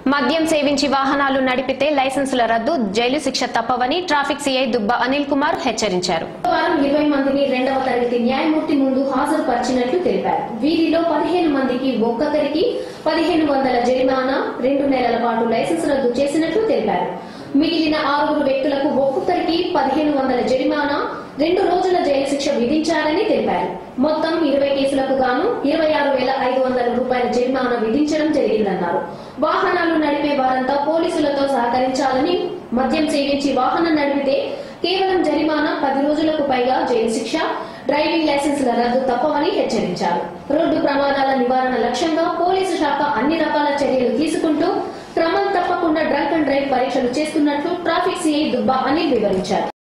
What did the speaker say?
మద్యం సేవించి వాహనాలు నడిపితే లైసెన్సుల రద్దు జైలు శిక్ష తప్పవని ట్రాఫిక్ సీఐ దుబ్బ అనిల్ కుమార్ హెచ్చరించారు వారం ఇరవై మందిని రెండవ తరగతి న్యాయమూర్తి ముందు హాజరుపరిచినట్లు తెలిపారు వీరిలో పదిహేను మందికి ఒక్కొక్కరికి పదిహేను వందల జరిమానా రెండు నెలల పాటు లైసెన్స్ రద్దు చేసినట్లు తెలిపారు మిగిలిన ఆరుగురు వ్యక్తులకు ఒక్కొక్కరికి పదిహేను వందల జరిమానా రెండు రోజుల జైలు శిక్ష విధించారని తెలిపారు మొత్తం ఇరవై కేసులకు గాను ఇరవై ఆరు వేల ఐదు వందల రూపాయల జరిమానా విధించడం జరిగిందన్నారు వాహనాలు నడిపే వారంతా పోలీసులతో సహకరించాలని మద్యం సేవించి వాహనం నడిపితే కేవలం జరిమానా పది రోజులకు పైగా జైలు శిక్ష డ్రైవింగ్ లైసెన్సుల రద్దు తప్పవని హెచ్చరించారు రోడ్డు ప్రమాదాల నివారణ లక్ష్యంగా పోలీసు శాఖ అన్ని రకాల చర్యలు తీసుకుంటూ క్రమం తప్పకుండా డ్రంక్ అండ్ డ్రైవ్ పరీక్షలు చేస్తున్నట్లు ట్రాఫిక్ సిఐ దుబ్బా అనిల్ వివరించారు